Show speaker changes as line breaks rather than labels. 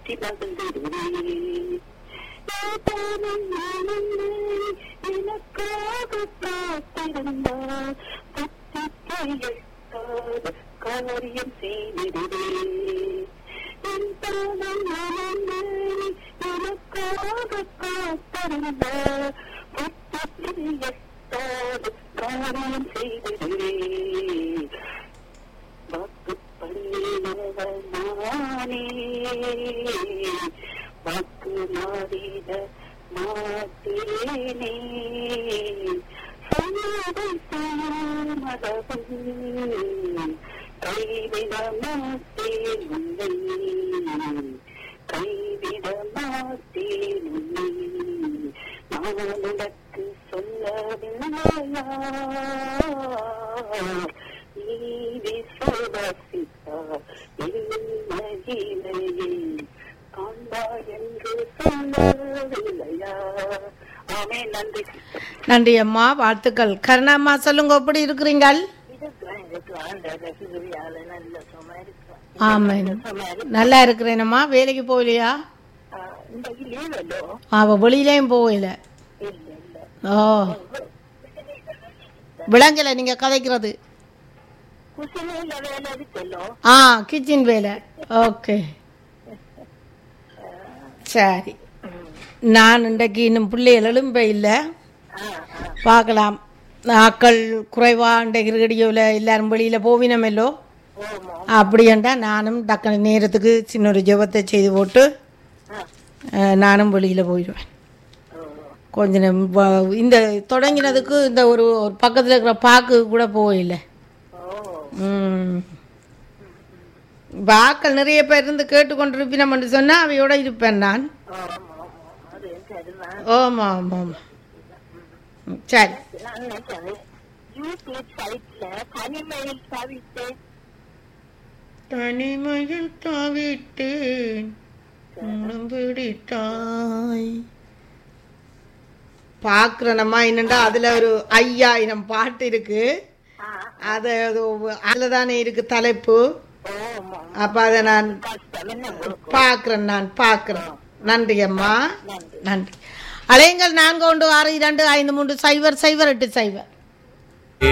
பேசி மகிழ்ந்திடுவேன் ஏதானும் நானும் எனக்காக காத்திருந்தார் புத்திக்கு எட்டாத காரியம் செய்திடுவேன் என் தானம் நானே எனக்காக காத்திருந்தார் புத்திக்கு எட்டாத காரியம் செய்திடுவேன் வாக்கு பண்ணினவர் நானே வாக்கு மாறிட மாட்டேனே சொன்னதை செய்யாமதவன் கைவிட மாட்டேன் உன்னை கைவிட மாட்டேன் உன்னை நான் உனக்கு சொல்லவில்லையா நீ விசுவாசித்தார் என்ன இலையை காண்பாய் என்று சொல்லவில்லையா ஆமே நன்றி
நன்றி அம்மா வாழ்த்துக்கள் கருணாம்மா சொல்லுங்க எப்படி இருக்கிறீங்கள்
இதுதான் எனக்கு ஆண்ட ரசிகரியால நல்ல சும்மா இருக்கிறேன்
ஆமாம்
சும்மா இருக்கு
நல்லா இருக்கிறேனம்மா வேலைக்கு போகலையா
இந்த லீவலோ
அவ வெளியிலையும் போகல
இல்ல இல்ல
ஓ விளங்கலை நீங்க கதைக்கிறது
குசிலையில வேலை இருக்கல்லோ
ஆ கிச்சன் வேலை ஓகே சரி நான் இன்றைக்கு இன்னும் பிள்ளைகள் எழும்ப இல்லை
ஆ ஆ
பார்க்கலாம் ஆக்கள் குறைவா இன்றைக்கு ரேடியோவில் எல்லாரும் வெளியில் போவினமெல்லோ
ஓமோ
அப்படியண்டா நானும் டக்குனு நேரத்துக்கு சின்ன ஒரு ஜெபத்தை செய்து போட்டு
ஆ
அஹ், நானும் வெளியில் போயிடுவேன்
ஓ
கொஞ்ச நேரம் வ- இந்த தொடங்கினதுக்கு இந்த ஒரு ஒரு பக்கத்தில் இருக்கிற பாக்கு கூட போகல
ஓ
ம் இப்ப ஆக்கள் நிறைய பேர் இருந்து கேட்டுக்கொண்டிருப்பினம்னு சொன்னால் அவையோட இருப்பேன் நான்
ஆமா ஆமா அது சரிதான்
ஆமாம் ஆமாம் ம், சரி
நான் நினைச்சேன் யூடியூப் சைட்ல தனிமையில் தவித்தேன்
தனிமையில் தாவிட்டேன் உன்னம் பிடித்தாய் பார்க்குறேனம்மா என்னண்டா அதில் ஒரு ஐயாயிரம் பாட்டு இருக்கு அது அதில் தானே இருக்கு தலைப்பு
ஓமா
அப்போ அதை நான்
கஷ்டம் என்ன உங்களுக்கு
பார்க்குறேன் நான் பார்க்குறேன் நன்றி அம்மா
நன்றி
நன்றி அலையுங்கள் நான்கு ஒன்று ஆறு இரண்டு ஐந்து மூன்று சைபர் சைபர் எட்டு சைபர்